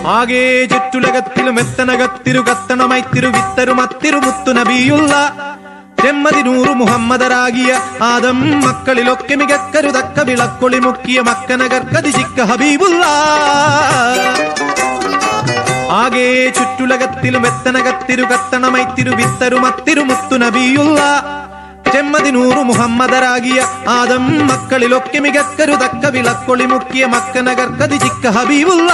ആകെ ചുറ്റുലകത്തിലും എത്തനകത്തിരു കത്തണമൈത്തിരു വിത്തരും അത്തിരു മുത്തു നബിയുള്ള ചെമ്മതിനൂറ് മുഹമ്മദരാകിയ ആദം മക്കളിലൊക്കെ മികക്കരുതക്ക വിളക്കൊളി മുക്കിയ മക്കനകർക്കതിശിക്ക ഹബീബുള്ള ആകെ ചുറ്റുലകത്തിലും എത്തനകത്തിരു കത്തണമൈത്തിരു വിത്തരും അത്തിരു മുത്തു നബിയുള്ള ചെമ്മതിനൂറ് മുഹമ്മദരാകിയ ആദം മക്കളിലൊക്കെ മികക്കരുതക്ക വിളക്കൊളി മുക്കിയ മക്കനകർക്കതിശിക്ക ഹബീബുള്ള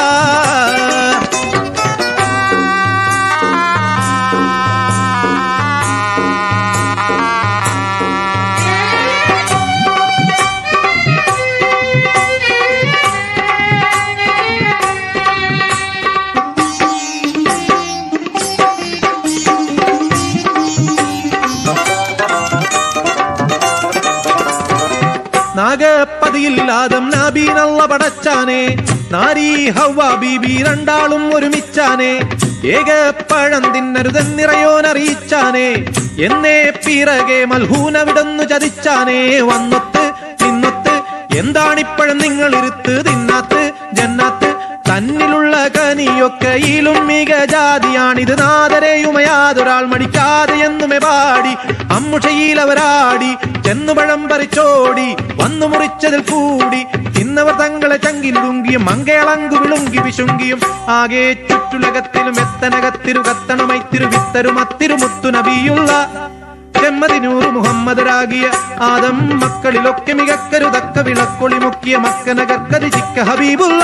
നാഗപ്പതിയില്ലാതം നാബീനല്ല പടച്ചാനെ നാരീ ഹവ്വ ബീബി രണ്ടാളും ഒരുമിച്ചാനെ ഏകപ്പഴം തിന്നരുതെന്നിറയോനറിയിച്ചാനെ എന്നേ പിറകെ മൽഹൂനവിടന്നു ചതിച്ചാനെ വന്നൊത്ത് നിന്നൊത്ത് എന്താണിപ്പഴം നിങ്ങൾ ഇരുത്ത് തിന്നാത്ത് ജന്നാത്ത് തന്നിലുള്ള കനിയൊക്കെയിലും മിക ജാതിയാണിത് നാദരെയുമയാതൊരാൾ മടിക്കാതെ എന്നുമെ പാടി അമ്മുഷയിൽ അവരാടി ചെന്നുപഴം പറിച്ചോടി വന്നു മുറിച്ചതിൽ കൂടി തിന്നവർ തങ്ങളെ ചങ്കിലുങ്കിയും മങ്കേളങ്കു വിളുങ്കി വിശുങ്കിയും ആകെ ചുറ്റുലകത്തിലും എത്തനകത്തിരു കത്തണമൈത്തിരു വിത്തരും അത്തിരു മുത്തു നബിയുള്ള ചെമ്മതിനൂറ് മുഹമ്മദരാകിയ ആദം മക്കളിലൊക്കെ മികക്കരുതക്ക വിളക്കൊളി മുക്കിയ മക്കനകർക്കതി ചിക്ക ഹബീബുള്ള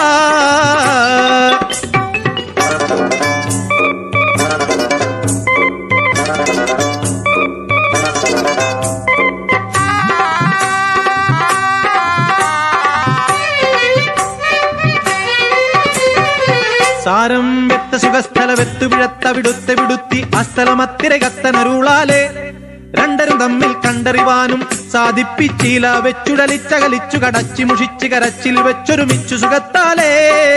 സാരം വെത്ത സുഖസ്ഥല വെത്തു പിഴത്ത വിടുത്ത വിടുത്തി അസ്ഥലമത്തിര കത്തനരുളാലെ രണ്ടരും തമ്മിൽ കണ്ടറിവാനും സാധിപ്പിച്ചില വെച്ചുടലിച്ചകലിച്ചു കടച്ചി മുഷിച്ച് കരച്ചിൽ വെച്ചൊരുമിച്ചു സുഖത്താലേ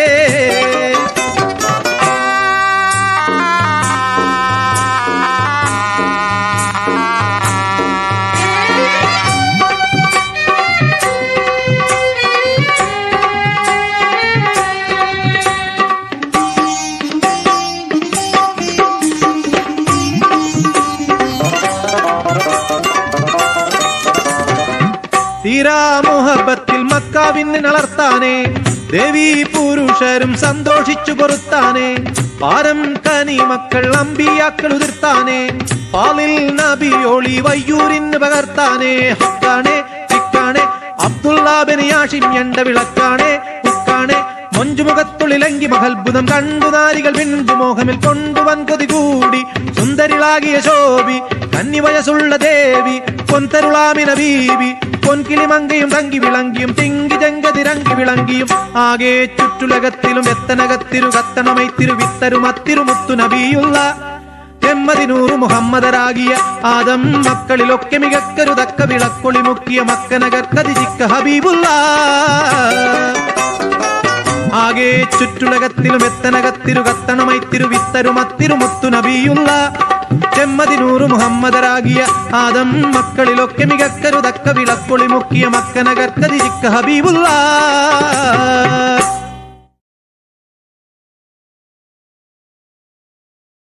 തീരാമോഹബത്തിൽ മക്കാവിന് നളർത്താനേ ദേവി പുരുഷരും സന്തോഷിച്ചു പൊറുത്താനേ പാരം കനി മക്കൾ അമ്പിയാക്കൾ ഉതിർത്താനേ പാലിൽ നബിയോളി വയ്യൂരിന് പകർത്താനേ ഹക്കാണേ ചിക്കാണേ അബ്ദുല്ലാബിനിയാഷിം എണ്ട വിളക്കാണേ ഉക്കാണേ മൊഞ്ചുമുഖത്തുള്ളിലങ്കി മഹത്ഭുതം കണ്ടു നാരികൾ പിഞ്ചു മോഹമിൽ കൊണ്ടുവൻ കൊതി കൂടി സുന്ദരിളാകിയ ശോഭി കന്നി വയസ്സുള്ള ദേവി പൊൻതരുളാമിന ബീവി പൊൻകിളിമങ്കയും തങ്കി വിളങ്കിയും തിങ്കി ജങ്കതിരങ്കി വിളങ്കിയും ആകെ ചുറ്റുലകത്തിലും എത്തനകത്തിരു കത്തണമൈത്തിരു വിത്തരും അത്തിരു മുത്തു നബിയുള്ള ചെമ്മതിനൂറ് മുഹമ്മദരാകിയ ആദം മക്കളിലൊക്കെ മികക്കരുതക്ക വിളക്കൊളി മുക്കിയ മക്കനകർക്കതിരിക്ക ഹബീബുള്ള ആകെ ചുറ്റുലകത്തിലും എത്തനകത്തിരു കത്തണമൈത്തിരു വിത്തരും അത്തിരു മുത്തു നബിയുള്ള ചെമ്മതിനൂറ് മുഹമ്മദരാകിയ ആദം മക്കളിലൊക്കെ മികക്കരുതക്ക വിളക്കൊളി മുക്കിയ മക്കനകർക്കതിരിക്ക ഹബീബുള്ള